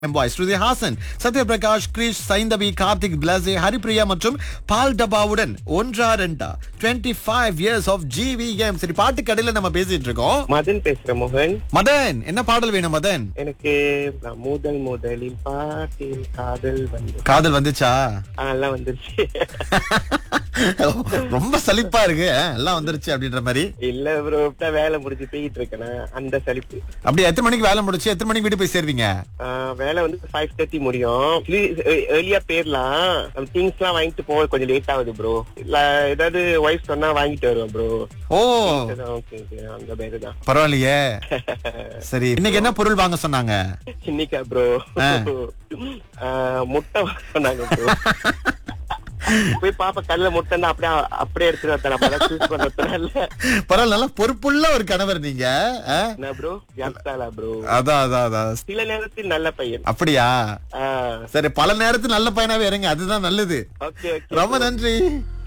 பாய் ஸ்ருதி ஹாசன் சத்யபிரகாஷ் கிரிஷ் சைந்தவி கார்த்திக் பிளாசே ஹரிப்ரியா மற்றும் பால் டபாவுடன் ஒன்றா ரெண்டா twenty five years of GVM சரி பாட்டு கடையில நம்ம பேசிட்டு இருக்கோம் மதன் பேசுறேன் மோகன் மதன் என்ன பாடல் வேணும் மதன் எனக்கு நான் முதல் முதலில் பாட்டில் காதல் வந்து காதல் வந்துச்சா அதெல்லாம் வந்துருச்சு ரொம்ப சலிப்பா இருக்கு அஹ், எல்லாம் வந்துருச்சு அப்படின்ற மாதிரி இல்ல ப்ரோ இப்பதான் வேலை முடிஞ்சு போயிட்டு இருக்கேன் அந்த சலிப்பு அப்படி எத்தனை மணிக்கு வேலை முடிச்சு எத்தனை மணிக்கு வீட்டு போய் சேருவீங்க ஆஹ் வேலை வந்து ஃபைவ் தேர்ட்டி முடியும் ஏர்லியா போயிடலாம் நம்ம திங்ஸ் எல்லாம் வாங்கிட்டு போக கொஞ்சம் லேட் ஆகுது ப்ரோ இல்ல ஏதாவது ஒய்ஃப் சொன்னா வாங்கிட்டு வருவேன் ப்ரோ ஓ ஓகே ஓகே அந்த பேரு தான் பரவாயில்லையே சரி இன்னைக்கு என்ன பொருள் வாங்க சொன்னாங்க இன்னைக்கா ப்ரோ முட்டை வாங்க சொன்னாங்க ப்ரோ போய் பாப்பா கல்ல முட்டை இருந்தா அப்படியே அப்படியே எடுத்துட்டு வரேன் அப்பதான் சூஸ் பண்றதுனால பரவாயில்ல நல்லா பொறுப்புள்ள ஒரு கணவர் நீங்க அஹ்? என்ன ப்ரோ ஜாஸ்தாலா ப்ரோ அதான் அதான் அதான் சில நேரத்தில் நல்ல பையன் அப்படியா சரி பல நேரத்து நல்ல பையனாவே இருங்க அதுதான் நல்லது ஓகே ஓகே ரொம்ப நன்றி